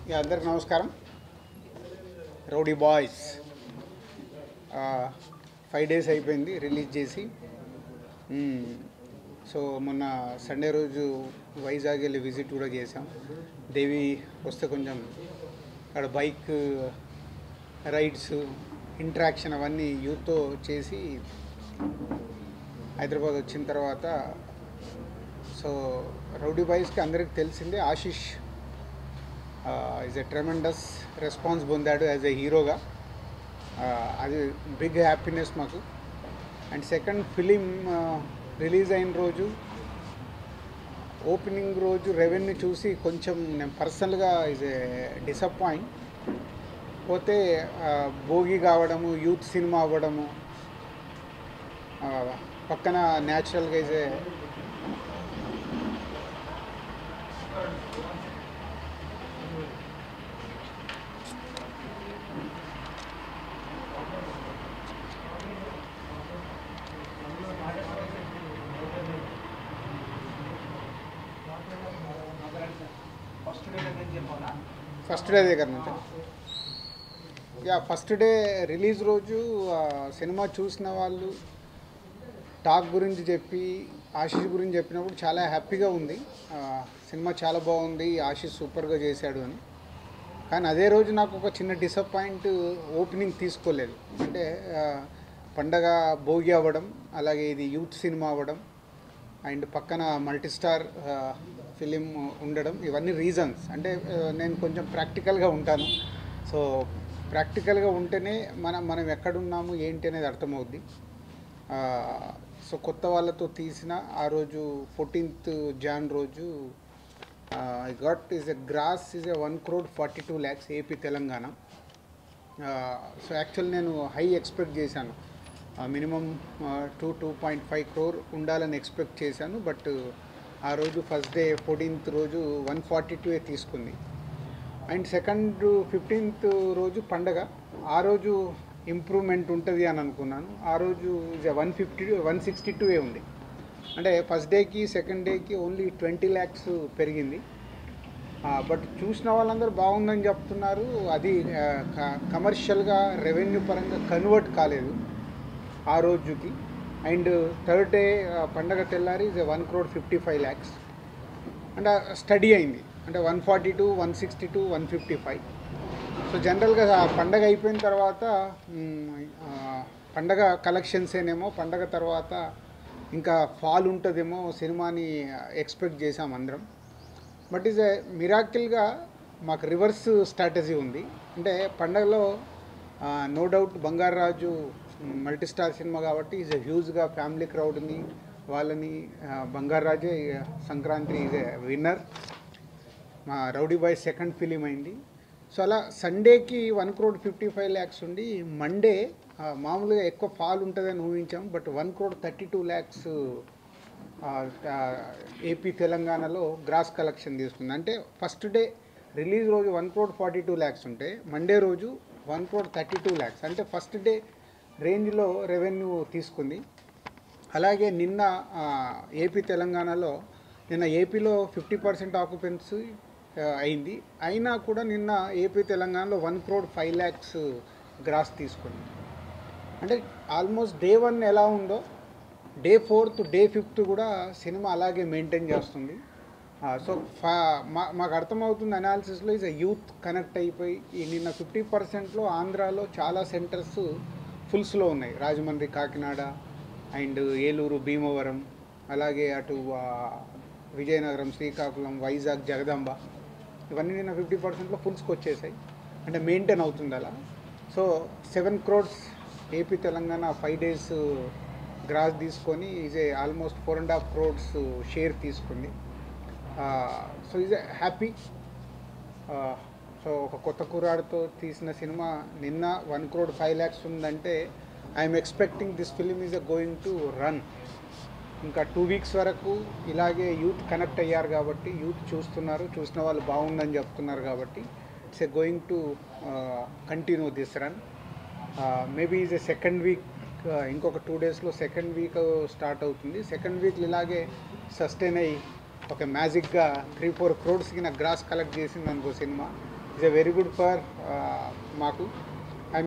Yeah అందరికి నమస్కారం rowdy boys five days అయిపోయింది రిలీజ్ చేసి మ్మ్. సో మొన్న సండే రోజు వైజాగ్ వెళ్ళి విజిట్ కూడా చేసాం దేవి వస్తే కొంచెం అక్కడ బైక్ రైడ్స్ ఇంట్రాక్షన్ అవన్నీ యూత్తో చేసి హైదరాబాద్ వచ్చిన తర్వాత సో రౌడీ బాయ్స్కి అందరికి తెలిసిందే Ashish is a tremendous response పొందాడు యాజ్ ఎ హీరోగా అది బిగ్ హ్యాపీనెస్ మాకు అండ్ సెకండ్ ఫిలిం రిలీజ్ అయిన రోజు ఓపెనింగ్ రోజు రెవెన్యూ చూసి కొంచెం నేను పర్సనల్గా ఈజ్ ఏ డిసప్పాయింట్ పోతే ఆ, భోగి కావడము యూత్ సినిమా అవ్వడము ఆ, పక్కన న్యాచురల్గా ఈజ్ ఏ ఫస్ట్ డే దగ్గర నుంచి యా ఫస్ట్ డే రిలీజ్ రోజు ఆ, సినిమా చూసిన వాళ్ళు టాక్ గురించి చెప్పి ఆశీష్ గురించి చెప్పినప్పుడు చాలా హ్యాపీగా ఉంది ఆ, సినిమా చాలా బాగుంది ఆశీష్ సూపర్గా చేశాడు అని కానీ అదే రోజు నాకు ఒక చిన్న డిసప్పాయింట్ ఓపెనింగ్ తీసుకోలేదు అంటే ఆ, పండగ భోగి అవ్వడం అలాగే ఇది యూత్ సినిమా అవ్వడం అండ్ పక్కన మల్టీస్టార్ ఫిలిం ఉండడం ఇవన్నీ రీజన్స్ అంటే ఆ, నేను కొంచెం ప్రాక్టికల్గా ఉంటాను సో ప్రాక్టికల్గా ఉంటేనే మనం మనం ఎక్కడున్నాము ఏంటి అనేది అర్థమవుద్ది ఆ, సో కొత్త వాళ్ళతో తీసిన ఆ రోజు ఫోర్టీన్త్ జాన్ రోజు I got is a gross is a one crore forty two lakhs AP Telangana so actual నేను హై ఎక్స్పెక్ట్ చేశాను minimum two two point five crore ఉండాలని ఎక్స్పెక్ట్ చేశాను బట్ ఆ రోజు ఫస్ట్ డే ఫోర్టీన్త్ రోజు వన్ ఫార్టీ టూ తీసుకుంది అండ్ సెకండ్ ఫిఫ్టీన్త్ రోజు పండగ ఆ రోజు ఇంప్రూవ్మెంట్ ఉంటుంది అని అనుకున్నాను ఆ రోజు one fifty one sixty two ఉంది అంటే ఫస్ట్ డేకి సెకండ్ డేకి ఓన్లీ ట్వంటీ ల్యాక్స్ పెరిగింది బట్ చూసిన వాళ్ళందరూ బాగుందని చెప్తున్నారు అది కమర్షియల్గా రెవెన్యూ పరంగా కన్వర్ట్ కాలేదు ఆ రోజుకి అండ్ థర్డ్ డే పండగ తెల్లారి one crore fifty five lakhs అంటే స్టడీ అయింది అంటే one forty two one sixty two one fifty five so జనరల్గా ఆ పండగ అయిపోయిన తర్వాత మ్, ఆ, పండగ కలెక్షన్స్ ఏనేమో పండగ తర్వాత ఇంకా ఫాల్ ఉంటుందేమో సినిమాని ఎక్స్పెక్ట్ చేసాం అందరం బట్ ఈజ్ ఏ మిరాకిల్గా మాకు రివర్స్ స్ట్రాటజీ ఉంది అంటే పండగలో no doubt Bangarraju multi star సినిమా కాబట్టి ఈజ్ ఎ హ్యూజ్గా ఫ్యామిలీ క్రౌడ్ని వాళ్ళని ఆ, బంగారాజే సంక్రాంతి ఈజ్ ఏ విన్నర్ మా రౌడీ బాయ్ సెకండ్ ఫిలిం అయింది సో అలా సండేకి one crore fifty five lakhs ఉండి మండే ఆ, మామూలుగా ఎక్కువ ఫాల్ ఉంటుందని ఊహించాం but one crore thirty two lakhs AP తెలంగాణలో గ్రాస్ కలెక్షన్ తీసుకుంది అంటే ఫస్ట్ డే రిలీజ్ రోజు one crore forty two lakhs ఉంటే మండే రోజు one crore thirty two lakhs అంటే ఫస్ట్ డే రేంజ్లో రెవెన్యూ తీసుకుంది అలాగే నిన్న ఆ, ఏపీ తెలంగాణలో నిన్న ఏపీలో ఫిఫ్టీ పర్సెంట్ ఆక్యుపెన్సీ అయింది అయినా కూడా నిన్న ఏపీ తెలంగాణలో one crore five lakhs gross తీసుకుంది అంటే ఆల్మోస్ట్ డే వన్ ఎలా ఉందో డే ఫోర్త్ డే ఫిఫ్త్ కూడా సినిమా అలాగే మెయింటైన్ చేస్తుంది సో ఫా మా మాకు అర్థమవుతుంది అనాలిసిస్లో ఇస్ యూత్ కనెక్ట్ అయిపోయి ఈ నిన్న ఫిఫ్టీ పర్సెంట్లో ఆంధ్రాలో చాలా సెంటర్స్ ఫుల్స్లో ఉన్నాయి రాజమండ్రి కాకినాడ అండ్ ఏలూరు భీమవరం అలాగే అటు ఆ, విజయనగరం శ్రీకాకుళం వైజాగ్ జగదాంబ ఇవన్నీ నిన్న ఫిఫ్టీ పర్సెంట్లో ఫుల్స్కి వచ్చేసాయి అంటే మెయింటైన్ అవుతుంది అలా so seven crores AP Telangana five days gross తీసుకొని is a almost four and half crores share తీసుకుంది so is a happy so ఒక కొత్త కుర్రాడితో తీసిన సినిమా నిన్న వన్ క్రోడ్ ఫైవ్ ల్యాక్స్ ఉందంటే I'm expecting this film is a going to run ఇంకా టూ వీక్స్ వరకు ఇలాగే యూత్ కనెక్ట్ అయ్యారు కాబట్టి యూత్ చూస్తున్నారు చూసిన వాళ్ళు బాగుందని చెప్తున్నారు కాబట్టి it's a going to continue this run maybe is a second week ఇంకొక టూ డేస్లో సెకండ్ వీక్ స్టార్ట్ అవుతుంది సెకండ్ వీక్లో ఇలాగే సస్టైన్ అయ్యి ఒక మ్యాజిక్గా త్రీ ఫోర్ క్రోడ్స్కి నాకు గ్రాస్ కలెక్ట్ చేసింది అనుకో సినిమా is a very good for మాకు